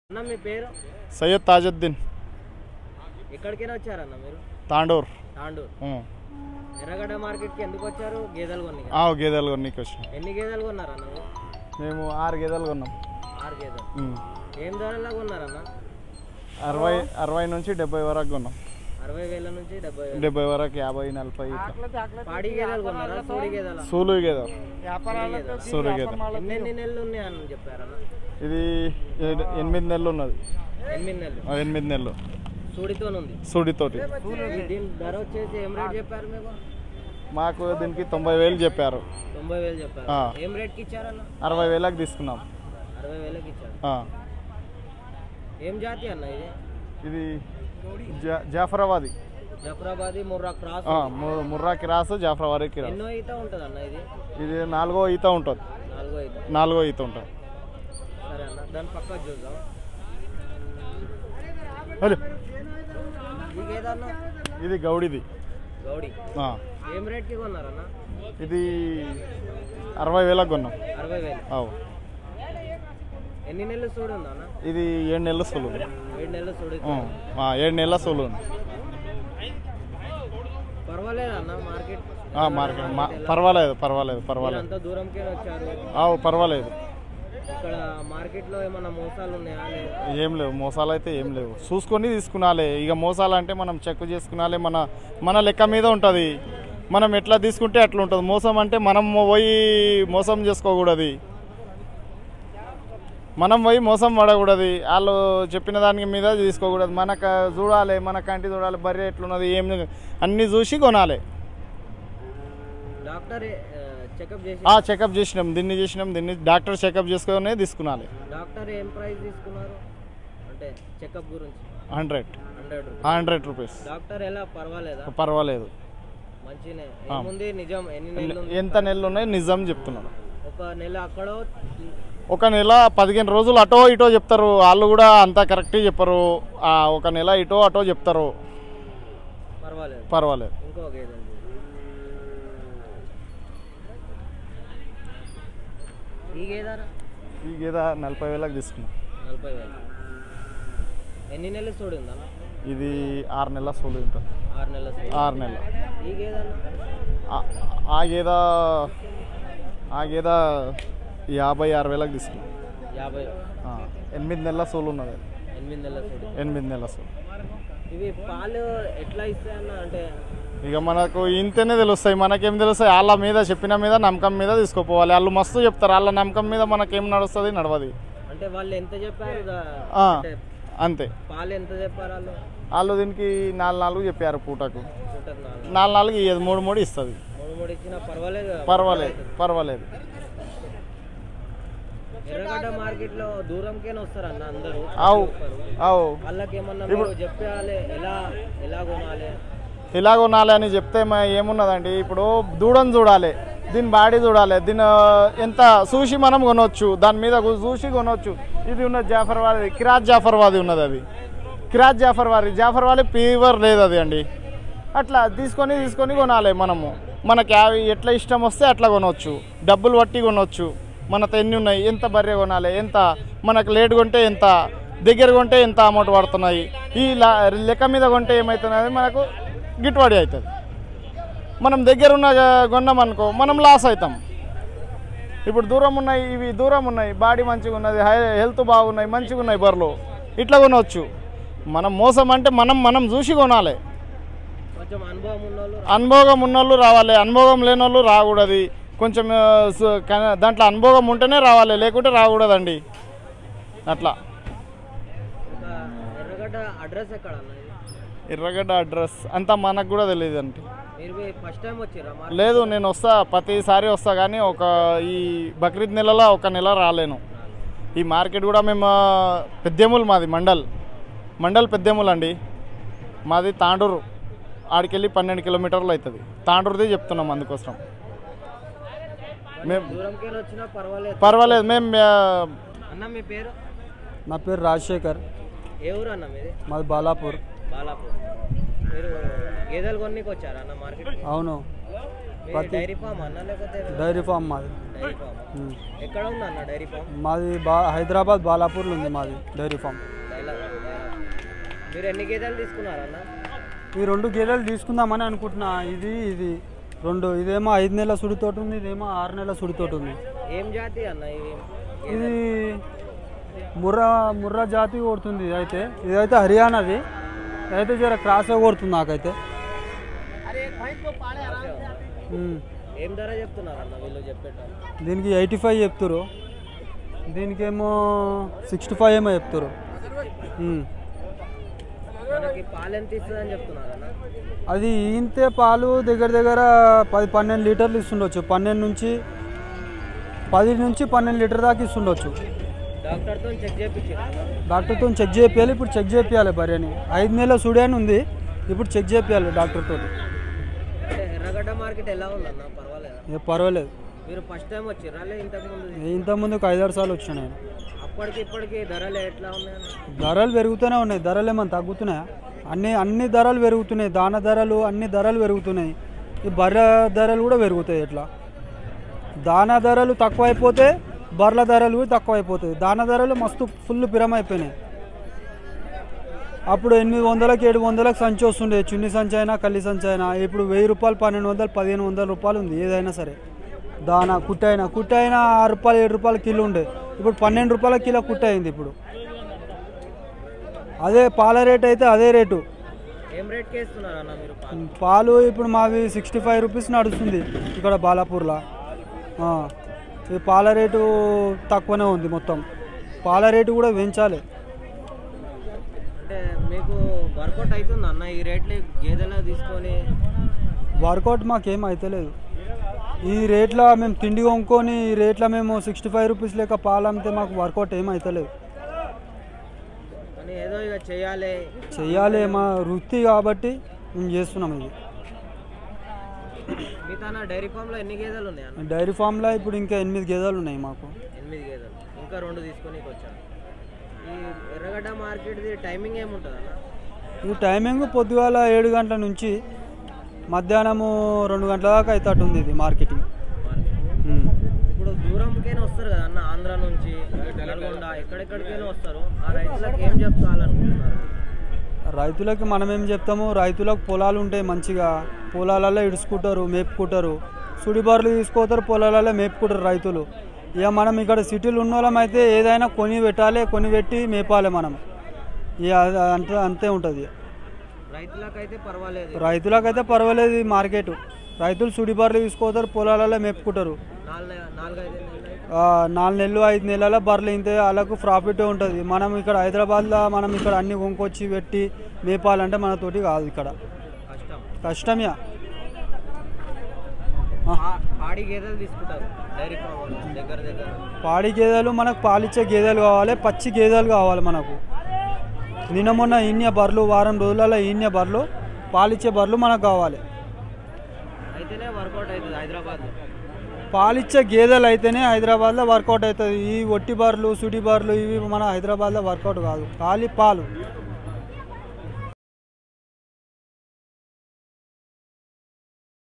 అన్న మీ పేరు సయ్యద్ తాజుద్దీన్ ఎక్కడికైనా వచ్చారన్న మీరు తాండూర్ తాండూరు ఉం. ఎర్రగడ్డ మార్కెట్కి ఎందుకు వచ్చారు గేదెలు కొన్ని ఆ, గేదెలు కొనికి వచ్చినాం ఎన్ని గేదెలు కొన్నారన్న మీరు? మేము ఆరు గేదెలు కొన్నాం ఆరు గేదెలు ఉం. ఏం ధరలా కొన్నారన్న అరవై అరవై నుంచి డెబ్బై వరకు కొన్నాం అరవై వేల నుంచి డెబ్బై వేలు డెబ్బై వరకు యాభై నలభై ఇట్లా. పాడి గేదెలు కొన్నారా సూడి గేదెల సూలు గేదెలు సూలు గేదె ఎన్నెన్ని నెలలు ఉన్నాయని చెప్పారన్న ఇది ఏ- ఎనిమిది నెలలు ఉన్నది ఎనిమిది నెలలు ఆ, ఎనిమిది నెలలు సూడితో ఉంది సూడితోటి ఈ దీని ధర వచ్చేసి ఏం రేట్ చెప్పారు మీకు మాకు దీనికి తొంభై వేలు చెప్పారు తొంభై వేలు చెప్పారు ఆ. ఏం రేట్కి ఇచ్చారన్న అరవై వేలకు తీసుకున్నాం అరవై వేలకి ఇచ్చారు ఆ. ఏం జాతి అన్న ఇది ఇది జా జాఫరాబాది జఫరాబాదీ ముర్రా క్రాస్ ఆ, ము- ముర్రా కిరాసు జాఫరాబాదీ కిరాసు ఎన్నో ఈత ఉంటుంది అన్న ఇది ఇది నాలుగో ఈత ఉంటుంది నాలుగో ఈత నాలుగో ఈత ఉంటుంది సరే అన్న దాని పక్క చూద్దాం హలో ఇది ఏదన్న ఇది గౌడిది గౌడి ఆ. ఏం రేట్కి కొన్నారన్న ఇది అరవై వేలకు కొన్నాం అరవై వేలు అవు ఎన్ని నెలలు సూడు ఉందా అన్న ఇది ఏడు నెలల సోలు ఏడు నెలలు సూడు ఏడు నెలల సోలు పర్వాలేదు అన్న మార్కెట్ మార్కెట్ మా- పర్వాలేదు పర్వాలేదు పర్వాలేదు అంత దూరంకే వచ్చారు అవు పర్వాలేదు ఇక్కడ మార్కెట్లో ఏమన్నా మోసాలు ఉన్నాయా లేదా ఏం లేవు మోసాలు అయితే ఏం లేవు చూసుకొని తీసుకునాలే ఇక మోసాలు అంటే మనం చెక్ చేసుకునాలి మన మన లెక్క మీద ఉంటుంది మనం ఎట్లా తీసుకుంటే అట్లా ఉంటుంది మోసం అంటే మనం పోయి మోసం చేసుకోకూడదు మనం పోయి మోసం పడకూడదు వాళ్ళు చెప్పిన దాని మీద తీసుకోకూడదు మనకు చూడాలి మన కంటి చూడాలి బర్రె ఎట్లున్నది ఏం అన్నీ చూసి కొనాలి డాక్టర్ చెకప్ చేసి ఆ చెకప్ చేసినాం దీన్ని చేసినాం దీన్ని డాక్టర్ చెకప్ చేసుకొని తీసుకునాలి డాక్టర్ ఏం ప్రైస్ తీసుకున్నారు అంటే చెకప్ గురించి hundred hundred hundred rupees doctor ఎలా పర్వాలేదా పర్వాలేదు మంచినే ఏముంది నిజం ఎన్ని నెలలు ఉంది? ఎంత నెలలు ఉన్నాయి నిజం చెప్తున్నాను ఒక నెల అక్కడో ఒక నెల పదిహేను రోజులు అటో ఇటో చెప్తారు వాళ్ళు కూడా అంతా కరెక్ట్గా చెప్పరు ఆ, ఒక నెల ఇటో అటో చెప్తారు పర్వాలేదు పర్వాలేదు ఇంకో గేదె ఉంది. ఈ గేదారా ఈ గేద నలభై వేలకు తీసుకున్నాం నలభై వేలు ఎన్ని నెలలు చూడింది అన్న ఇది ఆరు నెలల సోలు ఉంటుంది ఆరు నెలల సూడి. ఆరు నెలల ఈ గేదన్న ఆ- ఆ గేద ఆ గేద యాభై ఆరు వేలకు తీసుకున్నాం యాభై ఆ, ఎనిమిది నెలల సోలు ఉన్నది ఎనిమిది నెలల చూడు ఎనిమిది నెలల సోలు ఇవి పాలు ఎట్లా ఇస్తాయన్న అంటే ఇక మనకు ఇంతనే తెలుస్తాయి మనకేం తెలుస్తాయి వాళ్ళ మీద చెప్పిన మీద నమ్మకం మీద తీసుకుపోవాలి వాళ్ళు మస్తు చెప్తారు వాళ్ళ నమ్మకం మీద మనకేం నడుస్తుంది నడవది అంటే వాళ్ళు ఎంత చెప్పారు దా- ఆ, అంటే అంతే పాలు ఎంత చెప్పారు వాళ్ళు వాళ్ళు దీనికి నాలుగు నాలుగు చెప్పారు పూటకు చూటారు నాలుగు నాలుగు నాలుగు ఇయ్యదు మూడు మూడు ఇస్తుంది మూడు మూడు ఇచ్చినా పర్వాలేదు కదా? పర్వాలేదు పర్వాలేదు ఎర్రగడ్డ మార్కెట్ లో దూరంకేనే వస్తారు అన్న అందరూ అవు అవు వాళ్ళకి ఏమన్నా మీరు చెప్పాలి ఎలా ఎలా కొనాలి ఇలా కొనాలి అని చెప్తే మ- ఏమున్నదండి ఇప్పుడు దూడని చూడాలి దీని బాడీ చూడాలి దీని ఆ, ఎంత చూసి మనం కొనవచ్చు దాని మీద గు- చూసి కొనవచ్చు ఇది ఉన్నది జాఫర్వాది కిరాజ్ జాఫర్వాది ఉన్నది అది కిరాజ్ జాఫర్వాది జాఫర్వాది ఫీవర్ లేదు అది అండి అట్లా తీసుకొని తీసుకొని కొనాలి మనము మనకి అవి ఎట్లా ఇష్టం వస్తే అట్లా కొనవచ్చు డబ్బులు పట్టి కొనవచ్చు మనతో ఎన్ని ఉన్నాయి ఎంత బర్రె కొనాలి ఎంత మనకు లేట్ కొంటే ఎంత దగ్గర కొంటే ఎంత అమౌంట్ పడుతున్నాయి ఈ లా- లెక్క మీద కొంటే ఏమవుతున్నది మనకు గిట్టుబడి అవుతుంది మనం దగ్గర ఉన్న కొన్నాం అనుకో మనం లాస్ అవుతాం ఇప్పుడు దూరం ఉన్నాయి ఇవి దూరం ఉన్నాయి బాడీ మంచిగా ఉన్నది హై హెల్త్ బాగున్నాయి మంచిగా ఉన్నాయి బర్రెలు ఇట్లా కొనవచ్చు మనం మోసం అంటే మనం మనం చూసి కొనాలి కొంచెం అనుభవం ఉన్న వాళ్ళు అనుభవం ఉన్నోళ్ళు రావాలి అనుభవం లేని వాళ్ళు రాకూడదు కొంచెం ఆ, సు- క- దాంట్లో అనుభవం ఉంటేనే రావాలి లేకుంటే రాకూడదండి అట్లా ఇంకా ఎర్రగడ్డ అడ్రస్ ఎక్కడ అన్న ఇది ఎర్రగడ్డ అడ్రస్ అంతా మనకు కూడా తెలియదు అంటే మీరు ఫస్ట్ టైం వచ్చిర్రా మా లేదు నేను వస్తా ప్రతిసారి వస్తా కానీ ఒక ఈ బక్రీద్ నెలలో ఒక నెల రాలేను ఈ మార్కెట్ కూడా మేము ఆ, పెద్దేములు మాది మండల్ మండల్ పెద్దేములు అండి మాది తాండూరు ఆడికెళ్ళి పన్నెండు కిలోమీటర్లు అవుతుంది తాండూరుది చెప్తున్నాం అందుకోసం మేము దూరంకేనే వచ్చినా పర్వాలేదు పర్వాలేదు మేము ఆ, అన్న మీ పేరు నా పేరు రాజశేఖర్ ఏ ఊరు అన్న మీది మాది బాలాపూర్ బాలాపూర్ మీరు గేదెలు కొన్నికి వచ్చారా అన్న మార్కెట్ అవును మీ ప్రతి డైరీ ఫామ్ అన్న లేకపోతే డైరీ ఫామ్ మాది డైరీ ఫామ్ ఉమ్. ఎక్కడ ఉంది అన్న డైరీ ఫామ్ మాది బా హైదరాబాద్ బాలాపూర్లో ఉంది మాది డైరీ ఫామ్ డైలా మీరు ఎన్ని గేదెలు తీసుకున్నారన్న ఈ రెండు గేదెలు తీసుకుందామని అనుకుంటున్నా ఇది ఇది రెండు ఇదేమో ఐదు నెలల సుడితోటి ఉంది ఇదేమో ఆరు నెలల సుడితోటి ఉంది ఏం జాతి అన్న ఇవి ఇది ముర్రా ముర్రా జాతి కొడుతుంది ఇదైతే ఇదైతే హర్యానాది ఇదైతే జర క్రాస్ కొడుతుంది నాకైతే ఉమ్. ఏం ధర చెప్తున్నారన్న వీళ్ళు చెప్పేట దీనికి ఎయిటీ ఫైవ్ చెప్తారు దీనికేమో సిక్స్టీ ఫైవ్ ఏమో చెప్తారు ఉమ్. మనకి పాలు ఎంత ఇస్తుందని చెప్తున్నారన్న అది ఈంతే పాలు దగ్గర దగ్గర పది పన్నెండు లీటర్లు ఇస్తుండొచ్చు పన్నెండు నుంచి పది నుంచి పన్నెండు లీటర్ దాకా ఇస్తుండొచ్చు డాక్టర్తో చెక్ చేయించారు డాక్టర్తో చెక్ చేయాలి ఇప్పుడు చెక్ చేయాలి భార్యని ఐదు నెలల సుడేని ఉంది ఇప్పుడు చెక్ చేయాలి డాక్టర్తో అంటే ఎర్రగడ్డ మార్కెట్ ఎలా ఉందన్న పర్వాలేదా ఏ పర్వాలేదు మీరు ఫస్ట్ టైం వచ్చిర్రా లే ఇంతకు ముందు ఇంతకుముందుకు ఐదారు సార్లు వచ్చిన నేను అప్పటికి ఇప్పటికి ధరలు ఎట్లా ఉన్నాయన్న ధరలు పెరుగుతూనే ఉన్నాయి ధరలు ఏమైనా తగ్గుతున్నాయా అన్ని అన్ని ధరలు పెరుగుతున్నాయి దాన ధరలు అన్ని ధరలు పెరుగుతున్నాయి ఈ బర్రె ధరలు కూడా పెరుగుతాయి ఎట్లా దాన ధరలు తక్కువైపోతే బర్రెల ధరలు కూడా తక్కువైపోతాయి దాన ధరలు మస్తు ఫుల్ పిరమైపోయినాయి అప్పుడు ఎనిమిది వందలకి ఏడు వందలకు సంచి వస్తుండే చున్ని సంచి అయినా కల్లి సంచి అయినా ఇప్పుడు వెయ్యి రూపాయలు పన్నెండు వందలు పదిహేను వందల రూపాయలు ఉంది ఏదైనా సరే దానా కుట్ట అయినా కుట్ట అయినా ఆరు రూపాయలు ఏడు రూపాయల కిలో ఉండే ఇప్పుడు పన్నెండు రూపాయల కిలో కుట్ట అయింది ఇప్పుడు అదే పాల రేట్ అయితే అదే రేటు ఏం రేట్ కేస్తున్నారు అన్న మీరు పాలు పాలు ఇప్పుడు మావి సిక్స్టీ ఫైవ్ రూపీస్ నడుస్తుంది ఇక్కడ బాలాపూర్లో ఆ, ఈ పాల రేటు తక్కువనే ఉంది మొత్తం పాల రేటు కూడా పెంచాలి అంటే మీకు వర్కౌట్ అవుతుంది అన్న ఈ రేట్లు గేదెలా తీసుకొని వర్కౌట్ మాకేం అవుతలేదు ఈ రేట్లో మేము తిండి కొనుక్కొని ఈ రేట్లో మేము సిక్స్టీ ఫైవ్ రూపీస్ లేక పాలు అమ్మితే మాకు వర్కౌట్ ఏం అవుతలేదు అని ఏదో ఇక చేయాలి చెయ్యాలి మా వృత్తి కాబట్టి మేము చేస్తున్నాం ఇది మీ తన డైరీ ఫామ్లో ఎన్ని గేదెలు ఉన్నాయి అన్న డైరీ ఫామ్లో ఇప్పుడు ఇంకా ఎనిమిది గేదెలు ఉన్నాయి మాకు ఎనిమిది గేదెలు ఇంకా రెండు తీసుకొని వచ్చాను ఈ ఎర్రగడ్డ మార్కెట్ది టైమింగ్ ఏముంటుంది అన్న ఈ టైమింగ్ పొద్దుగాల ఏడు గంటల నుంచి మధ్యాహ్నము రెండు గంటల దాకా అవుతుంది ఇది మార్కెటింగ్ ఉమ్. ఇప్పుడు దూరంకైనా వస్తారు కదా అన్న ఆంధ్ర నుంచి నల్గొండ ఎక్కడెక్కడికైనా వస్తారు ఆ రైతులకు ఏం చెప్తాలనుకుంటున్నారు రైతులకి మనం ఏం చెప్తాము రైతులకు పొలాలు ఉంటాయి మంచిగా పొలాలలో ఇడుచుకుంటారు మేపుకుంటారు సుడిబార్లు తీసుకోతారు పొలాలలో మేపుకుంటారు రైతులు ఇక మనం ఇక్కడ సిటీలు ఉన్న వాళ్ళం అయితే ఏదైనా కొని పెట్టాలి కొని పెట్టి మేపాలి మనం ఇక అది అంతే అంతే ఉంటుంది రైతులకైతే పర్వాలేదు రైతులకైతే పర్వాలేదు ఈ మార్కెట్ రైతులు సుడిబార్లు తీసుకోతారు పొలాలలో మేపుకుంటారు నాలుగు నె- నాలుగైదు నెలలు అయితే ఆ, నాలుగు నెలలు ఐదు నెలల బర్రెలు ఇంతే వాళ్ళకు ప్రాఫిట్ ఉంటుంది మనం ఇక్కడ హైదరాబాద్లో మనం ఇక్కడ అన్ని కొనుక్కొచ్చి పెట్టి మేపాలంటే మనతోటి కాదు ఇక్కడ కష్టం కష్టమే పా- పాడి గేదెలు తీసుకుంటారు డైరీ ఫామ్ వాళ్ళు దగ్గర దగ్గర పాడి గేదెలు మనకు పాలిచ్చే గేదెలు కావాలి పచ్చి గేదెలు కావాలి మనకు నిన్న మొన్న ఈన్య బర్రెలు వారం రోజులలో ఈన్య బర్రెలు పాలిచ్చే బర్రెలు మనకు కావాలి అయితేనే వర్కౌట్ అవుతుంది హైదరాబాద్లో పాలిచ్చే గేదెలు అయితేనే హైదరాబాద్లో వర్కౌట్ అవుతుంది ఈ ఒట్టి బర్రెలు సుడి బర్రెలు ఇవి మన హైదరాబాద్లో వర్కౌట్ కాదు ఖాళీ పాలు